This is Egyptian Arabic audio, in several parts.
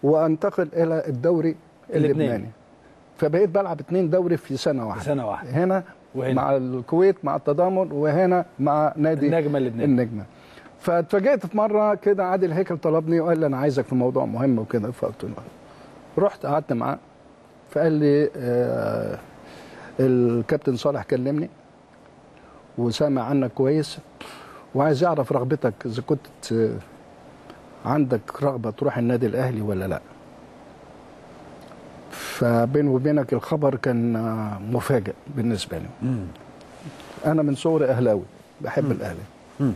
وانتقل الى الدوري اللبناني. اللبناني فبقيت بلعب اتنين دوري في سنه واحده في سنة واحدة. هنا, وهنا. مع الكويت مع التضامن وهنا مع نادي النجمة اللبناني. النجمه فاتفاجئت في مره كده عادل هيكل طلبني وقال لي انا عايزك في موضوع مهم وكده فقلت له رحت قعدت معاه فقال لي آه الكابتن صالح كلمني وسامع عنك كويس وعايز يعرف رغبتك اذا كنت آه، عندك رغبه تروح النادي الاهلي ولا لا فبيني وبينك الخبر كان آه، مفاجئ بالنسبه لي انا من صغري اهلاوي بحب الاهلي مم.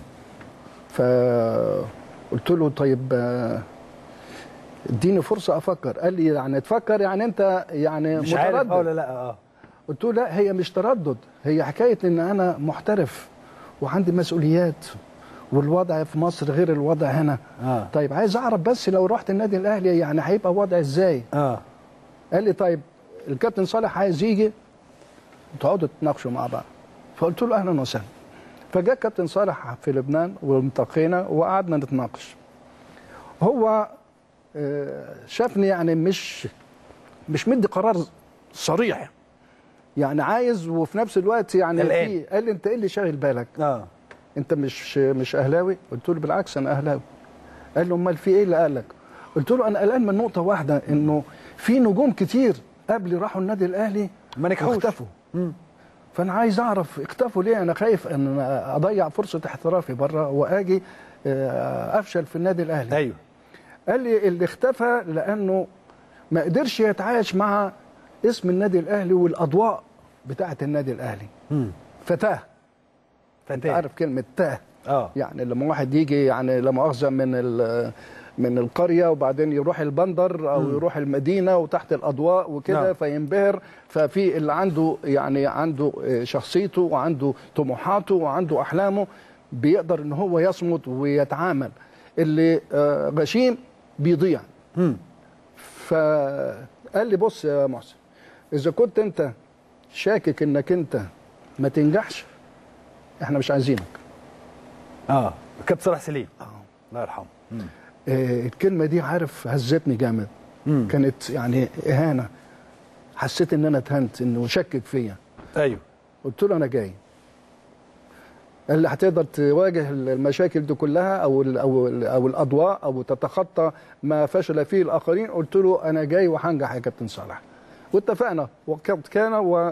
فقلت له طيب آه، اديني فرصه افكر قال لي يعني تفكر يعني انت يعني مش عارف متردد اه ولا لا اه قلت له لا هي مش تردد هي حكايه ان انا محترف وعندي مسؤوليات والوضع في مصر غير الوضع هنا اه طيب عايز اعرف بس لو رحت النادي الاهلي يعني هيبقى وضع ازاي اه قال لي طيب الكابتن صالح عايز يجي تقعدوا تتناقشوا مع بعض فقلت له اهلا وسهلا فجاء كابتن صالح في لبنان والتقينا وقعدنا نتناقش هو آه، شافني يعني مش مش مدي قرار صريح يعني عايز وفي نفس الوقت يعني قلقان. في قال لي انت ايه اللي شاغل بالك اه انت مش مش اهلاوي قلت له بالعكس انا اهلاوي قال له امال في ايه اللي قالك قلت له انا قلقان من نقطه واحده انه في نجوم كتير قبل راحوا النادي الاهلي ما نجحوش. واختفوا فانا عايز اعرف اختفوا ليه انا خايف ان أنا اضيع فرصه احترافي بره واجي آه، افشل في النادي الاهلي ايوه قال لي اللي اختفى لانه ما قدرش يتعايش مع اسم النادي الاهلي والاضواء بتاعه النادي الاهلي مم. فتاه انت فتاه عارف كلمه تاه اه يعني لما واحد يجي يعني لا مؤاخذه من ال- من القريه وبعدين يروح البندر او يروح المدينه وتحت الاضواء وكده نعم. فينبهر ففي اللي عنده يعني عنده آه، شخصيته وعنده طموحاته وعنده احلامه بيقدر ان هو يصمد ويتعامل اللي آه، غشيم بيضيع مم. فقال لي بص يا محسن اذا كنت انت شاكك انك انت ما تنجحش احنا مش عايزينك اه كابتن صلاح سليم الله يرحمه مم. آه، الكلمة دي عارف هزتني جامد مم. كانت يعني إهانة حسيت إن أنا اتهنت إنه شكك فيا ايوه قلت له أنا جاي قال لي هتقدر تواجه المشاكل دي كلها أو ال أو ال أو الأضواء أو تتخطى ما فشل فيه الآخرين قلت له أنا جاي وهنجح يا كابتن صالح واتفقنا وقد كان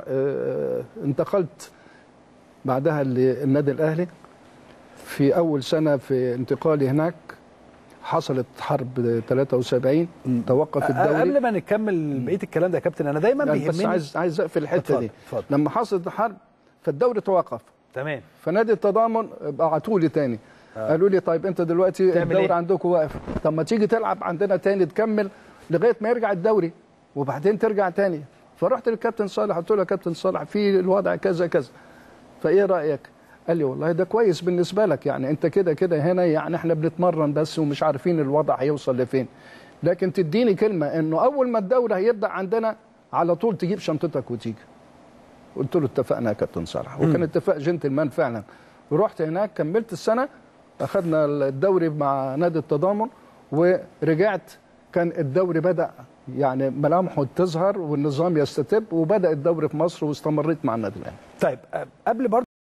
وانتقلت بعدها للنادي الأهلي في أول سنة في انتقالي هناك حصلت حرب 73 توقف أ- الدوري قبل ما نكمل بقيه الكلام ده يا كابتن انا دايما يعني بيهمني بس عايز عايز اقفل الحته اتفضل، دي اتفضل. لما حصلت الحرب فالدوري توقف تمام فنادي التضامن بعتوا لي تاني قالوا لي طيب انت دلوقتي تعمل الدوري إيه؟ عندكم واقف طب ما تيجي تلعب عندنا تاني تكمل لغايه ما يرجع الدوري وبعدين ترجع تاني فرحت للكابتن صالح قلت له يا كابتن صالح في الوضع كذا كذا فايه رايك قال لي والله ده كويس بالنسبه لك يعني انت كده كده هنا يعني احنا بنتمرن بس ومش عارفين الوضع هيوصل لفين لكن تديني كلمه انه اول ما الدوري هيبدا عندنا على طول تجيب شنطتك وتيجي قلت له اتفقنا يا كابتن صالح وكان اتفاق جنتلمان فعلا ورحت هناك كملت السنه اخذنا الدوري مع نادي التضامن ورجعت كان الدوري بدا يعني ملامحه تظهر والنظام يستتب وبدا الدوري في مصر واستمريت مع النادي الاهلي طيب أ- قبل برضه